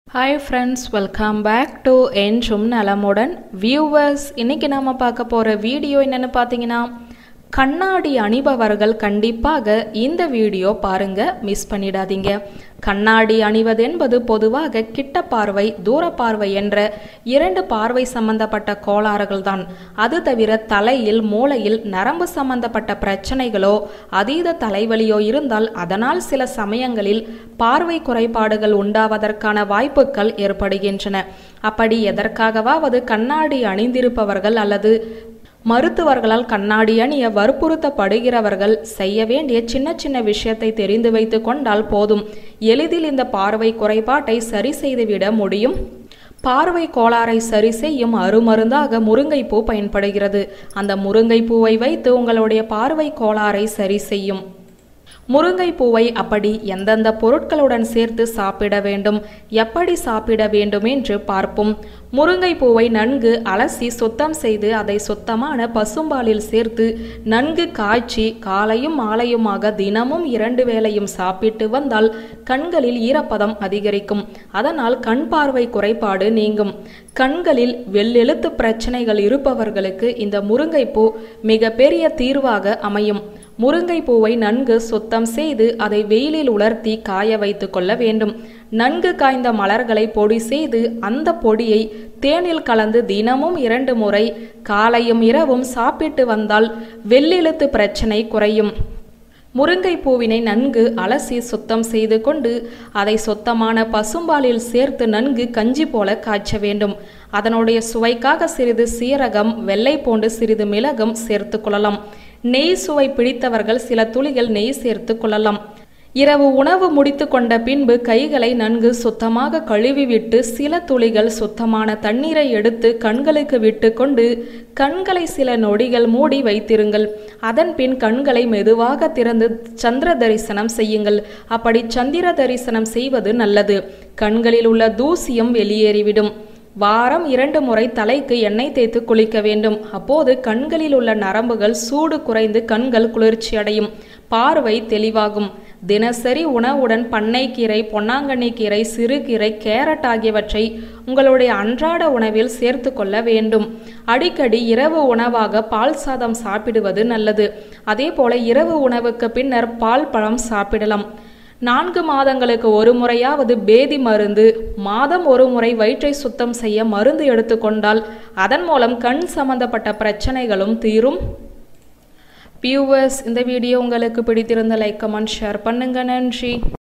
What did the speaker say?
hi friends welcome back to என்றும் நலமுடன் viewers இன்னைக்கு நாம பார்க்க போகிற வீடியோ என்னன்னு பார்த்தீங்கன்னா கண்ணாடி அணிபவர்கள் கண்டிப்பாக இந்த வீடியோ பாருங்க மிஸ் பண்ணிடாதீங்க கண்ணாடி அணிவது என்பது பொதுவாக கிட்ட பார்வை தூர பார்வை என்ற இரண்டு பார்வை சம்பந்தப்பட்ட கோளாறுகள் தான் அது தவிர தலையில் மூளையில் நரம்பு சம்பந்தப்பட்ட பிரச்சனைகளோ அதீத தலைவலியோ இருந்தால் அதனால் சில சமயங்களில் பார்வை குறைபாடுகள் உண்டாவதற்கான வாய்ப்புகள் ஏற்படுகின்றன அப்படி எதற்காகவாவது கண்ணாடி அணிந்திருப்பவர்கள் அல்லது மருத்துவர்களால் கண்ணாடி அணிய வற்புறுத்தப்படுகிறவர்கள் செய்ய வேண்டிய சின்ன சின்ன விஷயத்தை தெரிந்து வைத்து கொண்டால் போதும் எளிதில் இந்த பார்வை குறைபாட்டை சரி செய்துவிட முடியும் பார்வை கோளாறை சரி செய்யும் அருமருந்தாக முருங்கைப்பூ பயன்படுகிறது அந்த முருங்கைப்பூவை வைத்து உங்களுடைய பார்வை கோளாறை சரி செய்யும் முருங்கை பூவை அப்படி எந்தெந்த பொருட்களுடன் சேர்த்து சாப்பிட வேண்டும் எப்படி சாப்பிட வேண்டும் என்று பார்ப்போம் முருங்கை பூவை நன்கு அலசி சுத்தம் செய்து அதை சுத்தமான பசும்பாலில் சேர்த்து நன்கு காய்ச்சி காலையும் மாலையுமாக தினமும் இரண்டு வேளையும் சாப்பிட்டு வந்தால் கண்களில் ஈரப்பதம் அதிகரிக்கும் அதனால் கண் பார்வை குறைபாடு நீங்கும் கண்களில் வெள்ளெழுத்து பிரச்சனைகள் இருப்பவர்களுக்கு இந்த முருங்கைப்பூ மிக பெரிய தீர்வாக அமையும் முருங்கை பூவை நன்கு சுத்தம் செய்து அதை வெயிலில் உலர்த்தி காய வைத்து கொள்ள வேண்டும் நன்கு காய்ந்த மலர்களை பொடி செய்து அந்த பொடியை தேனில் கலந்து தினமும் இரண்டு முறை காலையும் இரவும் சாப்பிட்டு வந்தால் வெள்ளெழுத்து பிரச்சனை குறையும் முருங்கை பூவினை நன்கு அலசி சுத்தம் செய்து கொண்டு அதை சுத்தமான பசும்பாலில் சேர்த்து நன்கு கஞ்சி போல காய்ச்ச வேண்டும் அதனுடைய சுவைக்காக சிறிது சீரகம் வெள்ளை பூண்டு சிறிது மிளகும் சேர்த்து கொள்ளலாம் நெய் சுவை பிடித்தவர்கள் சில துளிகள் நெய் சேர்த்து கொள்ளலாம் இரவு உணவு முடித்து கொண்ட பின்பு கைகளை நன்கு சுத்தமாக கழுவிவிட்டு சில துளிகள் சுத்தமான தண்ணீரை எடுத்து கண்களுக்கு விட்டு கொண்டு கண்களை சில நொடிகள் மூடி வைத்திருங்கள் அதன் பின் கண்களை மெதுவாக திறந்து சந்திர தரிசனம் செய்யுங்கள் அப்படி சந்திர தரிசனம் செய்வது நல்லது கண்களில் உள்ள தூசியம் வெளியேறிவிடும் வாரம் இரண்டு முறை தலைக்கு எண்ணெய் தேய்த்து குளிக்க வேண்டும் அப்போது கண்களில் உள்ள நரம்புகள் சூடு குறைந்து கண்கள் குளிர்ச்சி அடையும் பார்வை தெளிவாகும் தினசரி உணவுடன் பண்ணைக்கீரை பொன்னாங்கண்ணி கீரை சிறுகீரை கேரட் ஆகியவற்றை உங்களுடைய அன்றாட உணவில் சேர்த்து கொள்ள வேண்டும் அடிக்கடி இரவு உணவாக பால் சாதம் சாப்பிடுவது நல்லது அதே போல இரவு உணவுக்கு பின்னர் பால் பழம் சாப்பிடலாம் நான்கு மாதங்களுக்கு ஒரு முறையாவது பேதி மருந்து மாதம் ஒரு முறை வயிற்றை சுத்தம் செய்ய மருந்து எடுத்துக்கொண்டால் அதன் மூலம் கண் சம்பந்தப்பட்ட பிரச்சனைகளும் தீரும் வியூவர்ஸ் இந்த வீடியோ உங்களுக்கு பிடித்திருந்த லைக் கமெண்ட் ஷேர் பண்ணுங்க நன்றி